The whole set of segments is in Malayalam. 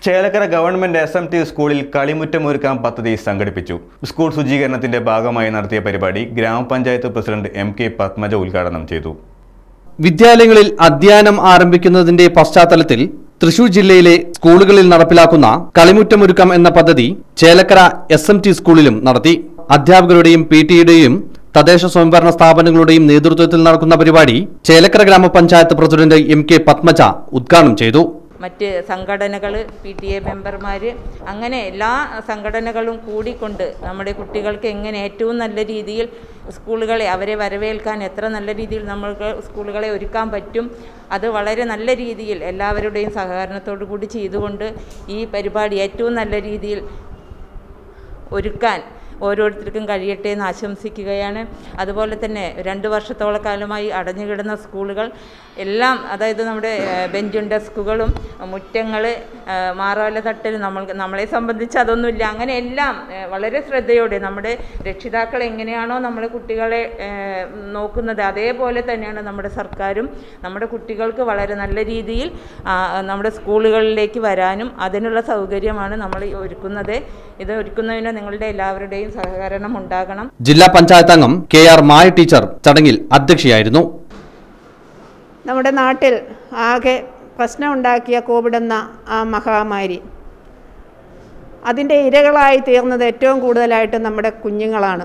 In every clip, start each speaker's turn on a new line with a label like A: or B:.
A: Chelakkara government S M T സ്കൂളിൽ കളിമുറ്റമൊരുക്കാൻ പദ്ധതി സംഘടിപ്പിച്ചു സ്കൂൾ ശുചീകരണത്തിന്റെ ഭാഗമായി നടത്തിയ പരിപാടി ഗ്രാമപഞ്ചായത്ത് പ്രസിഡന്റ് എം കെ പത്മജ ഉദ്ഘാടനം ചെയ്തു
B: വിദ്യാലയങ്ങളിൽ അധ്യയനം ആരംഭിക്കുന്നതിന്റെ പശ്ചാത്തലത്തിൽ തൃശൂർ ജില്ലയിലെ സ്കൂളുകളിൽ നടപ്പിലാക്കുന്ന കളിമുറ്റമൊരുക്കം എന്ന പദ്ധതി ചേലക്കര എസ് എം ടി സ്കൂളിലും നടത്തി അധ്യാപകരുടെയും പി ടിയുടെയും തദ്ദേശ സ്വയംഭരണ സ്ഥാപനങ്ങളുടെയും നേതൃത്വത്തിൽ നടക്കുന്ന പരിപാടി ചേലക്കര ഗ്രാമപഞ്ചായത്ത് പ്രസിഡന്റ് എം കെ പത്മജ ഉദ്ഘാടനം ചെയ്തു
C: മറ്റ് സംഘടനകൾ പി ടി എ മെമ്പർമാർ അങ്ങനെ എല്ലാ സംഘടനകളും കൂടിക്കൊണ്ട് നമ്മുടെ കുട്ടികൾക്ക് എങ്ങനെ ഏറ്റവും നല്ല രീതിയിൽ സ്കൂളുകളെ അവരെ വരവേൽക്കാൻ എത്ര നല്ല രീതിയിൽ നമ്മൾക്ക് സ്കൂളുകളെ ഒരുക്കാൻ പറ്റും അത് വളരെ നല്ല രീതിയിൽ എല്ലാവരുടെയും സഹകരണത്തോടു കൂടി ചെയ്തുകൊണ്ട് ഈ പരിപാടി ഏറ്റവും നല്ല രീതിയിൽ ഒരുക്കാൻ ഓരോരുത്തർക്കും കഴിയട്ടെ എന്ന് ആശംസിക്കുകയാണ് അതുപോലെ തന്നെ രണ്ട് വർഷത്തോളം കാലമായി അടഞ്ഞുകിടന്ന സ്കൂളുകൾ എല്ലാം അതായത് നമ്മുടെ ഏഹ്, ബെഞ്ചും ഡെസ്കുകളും മുറ്റങ്ങൾ മാറാല തട്ടൽ നമ്മൾ നമ്മളെ സംബന്ധിച്ച് അതൊന്നുമില്ല അങ്ങനെ എല്ലാം ഏഹ്, വളരെ ശ്രദ്ധയോടെ നമ്മുടെ രക്ഷിതാക്കൾ എങ്ങനെയാണോ നമ്മുടെ കുട്ടികളെ ഏഹ്, നോക്കുന്നത് അതേപോലെ തന്നെയാണ് നമ്മുടെ സർക്കാരും നമ്മുടെ കുട്ടികൾക്ക് വളരെ നല്ല രീതിയിൽ ആ, നമ്മുടെ സ്കൂളുകളിലേക്ക് വരാനും അതിനുള്ള സൗകര്യമാണ് നമ്മൾ ഈ ഒരുക്കുന്നത് ഇത് ഒരുക്കുന്നതിന് നിങ്ങളുടെ എല്ലാവരുടെയും സഹകരണം ഉണ്ടാകണം
B: ജില്ലാ പഞ്ചായത്ത് അംഗം കെ ആർ മായ ടീച്ചർ ചടങ്ങിൽ അധ്യക്ഷയായിരുന്നു
D: നമ്മുടെ നാട്ടിൽ ആകെ പ്രശ്നമുണ്ടാക്കിയ കോവിഡ് എന്ന ആ മഹാമാരി അതിൻ്റെ ഇരകളായി തീർന്നത് ഏറ്റവും കൂടുതലായിട്ട് നമ്മുടെ കുഞ്ഞുങ്ങളാണ്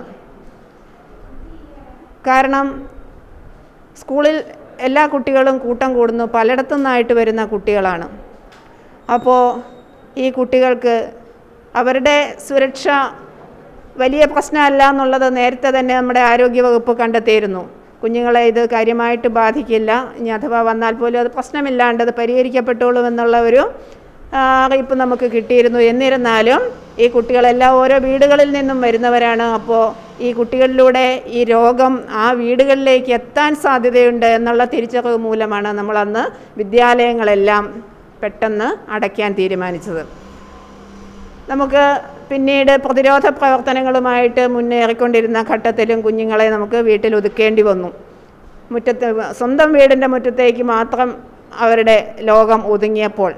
D: കാരണം സ്കൂളിൽ എല്ലാ കുട്ടികളും കൂട്ടം കൂടുന്നു പലയിടത്തു നിന്നായിട്ട് വരുന്ന കുട്ടികളാണ് അപ്പോൾ ഈ കുട്ടികൾക്ക് അവരുടെ സുരക്ഷ വലിയ പ്രശ്നമല്ല എന്നുള്ളത് നേരത്തെ തന്നെ നമ്മുടെ ആരോഗ്യവകുപ്പ് കണ്ടെത്തിയിരുന്നു കുഞ്ഞുങ്ങളെ ഇത് കാര്യമായിട്ട് ബാധിക്കില്ല ഇനി അഥവാ വന്നാൽ പോലും അത് പ്രശ്നമില്ലാണ്ട് അത് പരിഹരിക്കപ്പെട്ടോളും എന്നുള്ള ഒരു ആ, അറിയിപ്പ് നമുക്ക് കിട്ടിയിരുന്നു എന്നിരുന്നാലും ഈ കുട്ടികളെല്ലാം ഓരോ വീടുകളിൽ നിന്നും വരുന്നവരാണ് അപ്പോൾ ഈ കുട്ടികളിലൂടെ ഈ രോഗം ആ വീടുകളിലേക്ക് എത്താൻ സാധ്യതയുണ്ട് എന്നുള്ള തിരിച്ചറിവ് മൂലമാണ് നമ്മളന്ന് വിദ്യാലയങ്ങളെല്ലാം പെട്ടെന്ന് അടയ്ക്കാൻ തീരുമാനിച്ചത് നമുക്ക് പിന്നീട് പ്രതിരോധ പ്രവർത്തനങ്ങളുമായിട്ട് മുന്നേറിക്കൊണ്ടിരുന്ന ഘട്ടത്തിലും കുഞ്ഞുങ്ങളെ നമുക്ക് വീട്ടിൽ ഒതുക്കേണ്ടി വന്നു മുറ്റത്ത് സ്വന്തം വീടിൻ്റെ മുറ്റത്തേക്ക് മാത്രം അവരുടെ ലോകം ഒതുങ്ങിയപ്പോൾ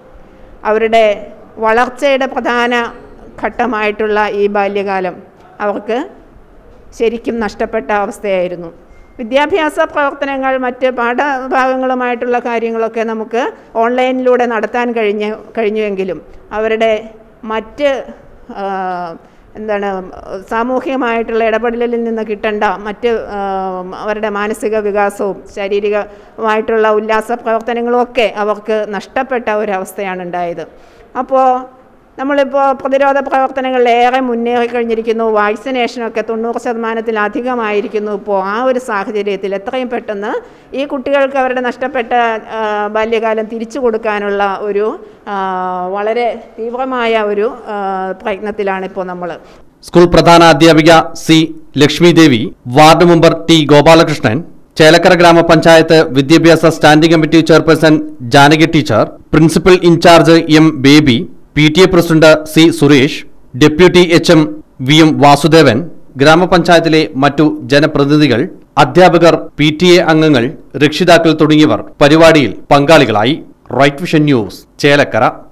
D: അവരുടെ വളർച്ചയുടെ പ്രധാന ഘട്ടമായിട്ടുള്ള ഈ ബാല്യകാലം അവർക്ക് ശരിക്കും നഷ്ടപ്പെട്ട അവസ്ഥയായിരുന്നു വിദ്യാഭ്യാസ പ്രവർത്തനങ്ങൾ മറ്റ് പാഠഭാഗങ്ങളുമായിട്ടുള്ള കാര്യങ്ങളൊക്കെ നമുക്ക് ഓൺലൈനിലൂടെ നടത്താൻ കഴിഞ്ഞ കഴിഞ്ഞുവെങ്കിലും അവരുടെ മറ്റ് ആ, എന്താണ് സാമൂഹികമായിട്ടുള്ള ഇടപെടലിൽ നിന്ന് കിട്ടേണ്ട മറ്റ് ആ, അവരുടെ മാനസിക വികാസവും ശാരീരികമായിട്ടുള്ള ഉല്ലാസ പ്രവർത്തനങ്ങളും ഒക്കെ അവർക്ക് നഷ്ടപ്പെട്ട ഒരവസ്ഥയാണ് ഉണ്ടായത് അപ്പോൾ നമ്മളിപ്പോൾ പ്രതിരോധ പ്രവർത്തനങ്ങളിൽ ഏറെ മുന്നേറി കഴിഞ്ഞിരിക്കുന്നു വാക്സിനേഷനൊക്കെ തൊണ്ണൂറ് ശതമാനത്തിലധികമായിരിക്കുന്നു ഇപ്പോൾ ആ ഒരു സാഹചര്യത്തിൽ എത്രയും പെട്ടെന്ന് ഈ കുട്ടികൾക്ക് അവരുടെ നഷ്ടപ്പെട്ട ആ, ബാല്യകാലം തിരിച്ചു കൊടുക്കാനുള്ള ഒരു ആ, വളരെ തീവ്രമായ ഒരു ആ, പ്രയത്നത്തിലാണ് ഇപ്പോൾ നമ്മൾ
B: സ്കൂൾ പ്രധാന അധ്യാപിക C Lakshmi Devi ward member T Gopalakrishnan Chelakkara ഗ്രാമപഞ്ചായത്ത് വിദ്യാഭ്യാസ standing committee chairperson Janaki teacher principal in charge M Baby P T A president C Suresh deputy H M V M Vasudevan ഗ്രാമപഞ്ചായത്തിലെ മറ്റു ജനപ്രതിനിധികൾ അധ്യാപകർ പി ടി എ അംഗങ്ങൾ രക്ഷിതാക്കൾ തുടങ്ങിയവർ പരിപാടിയിൽ പങ്കാളികളായി റൈറ്റ് വിഷൻ ന്യൂസ് ചേലക്കര